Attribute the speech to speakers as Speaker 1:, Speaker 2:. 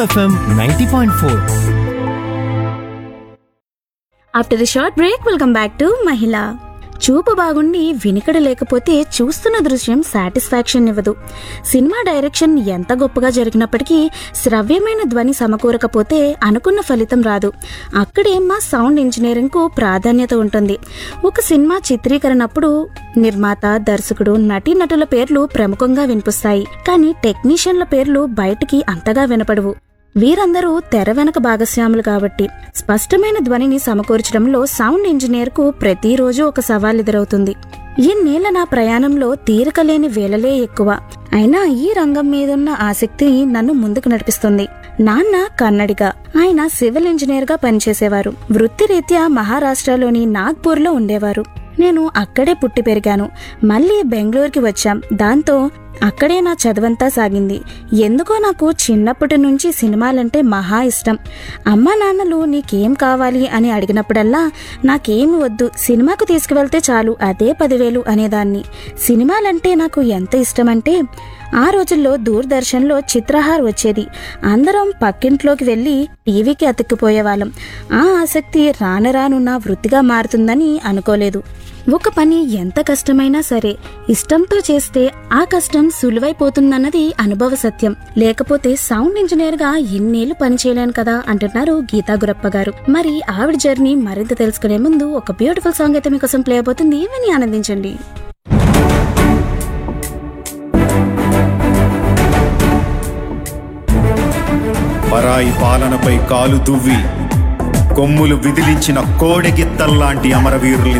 Speaker 1: FM ninety point four
Speaker 2: after the short break welcome back to మహిళ చూపు బాగుండి వినికడ లేకపోతే చూస్తున్న దృశ్యం సాటిస్ఫాక్షన్ ఇవ్వదు సినిమా డైరెక్షన్ ఎంత గొప్పగా జరిగినప్పటికీ శ్రవ్యమైన ధ్వని సమకూరకపోతే అనుకున్న ఫలితం రాదు అక్కడే మా సౌండ్ ఇంజనీరింగ్కు ప్రాధాన్యత ఉంటుంది ఒక సినిమా చిత్రీకరణప్పుడు నిర్మాత దర్శకుడు నటీనటుల పేర్లు ప్రముఖంగా వినిపిస్తాయి కానీ టెక్నీషియన్ల పేర్లు బయటికి అంతగా వినపడవు వీరందరూ తెర వెనక భాగస్వాములు కాబట్టి స్పష్టమైన ధ్వనిని సమకూర్చడంలో సౌండ్ ఇంజనీర్ కు ప్రతిరోజు ఒక సవాల్ ఎదురవుతుంది ఇన్నేళ్ల నా ప్రయాణంలో తీరిక లేని వేళలే ఎక్కువ అయినా ఈ రంగం మీదున్న ఆసక్తి నన్ను ముందుకు నడిపిస్తుంది నాన్న కన్నడిగా ఆయన సివిల్ ఇంజనీర్ గా పనిచేసేవారు వృత్తిరీత్యా మహారాష్ట్రలోని నాగ్పూర్లో ఉండేవారు నేను అక్కడే పుట్టి పెరిగాను మళ్ళీ బెంగళూరుకి వచ్చాం దాంతో అక్కడే నా చదువంతా సాగింది ఎందుకో నాకు చిన్నప్పటి నుంచి సినిమాలంటే మహా ఇష్టం అమ్మా నాన్నలు నీకేం కావాలి అని అడిగినప్పుడల్లా నాకేమి వద్దు సినిమాకు తీసుకువెళ్తే చాలు అదే పదివేలు అనేదాన్ని సినిమాలంటే నాకు ఎంత ఇష్టమంటే ఆ రోజుల్లో దూరదర్శన్లో చిత్రహార్ వచ్చేది అందరం పక్కింట్లోకి వెళ్ళి టీవీకి అతుక్కుపోయేవాళ్ళం ఆ ఆసక్తి రాను రాను నా వృత్తిగా మారుతుందని అనుకోలేదు ఒక పని ఎంత కష్టమైనా సరే ఇష్టంతో చేస్తే ఆ కష్టం సులువైపోతుందన్నది అనుభవ సత్యం లేకపోతే సౌండ్ ఇంజనీర్ గా ఇన్నేళ్లు పని చేయలేను కదా అంటున్నారు గీతా గురప్ప గారు మరి ఆవిడ జర్నీ మరింత తెలుసుకునే ముందు ఒక బ్యూటిఫుల్ సాంగ్ అయితే మీకోసం ప్లే అయిపోతుంది విని ఆనందించండి
Speaker 3: పరాయి పాలనపై కాలు దువ్వి కొమ్ములు విదిలించిన కోడెగిత్తల్లాంటి అమరవీరుల్ని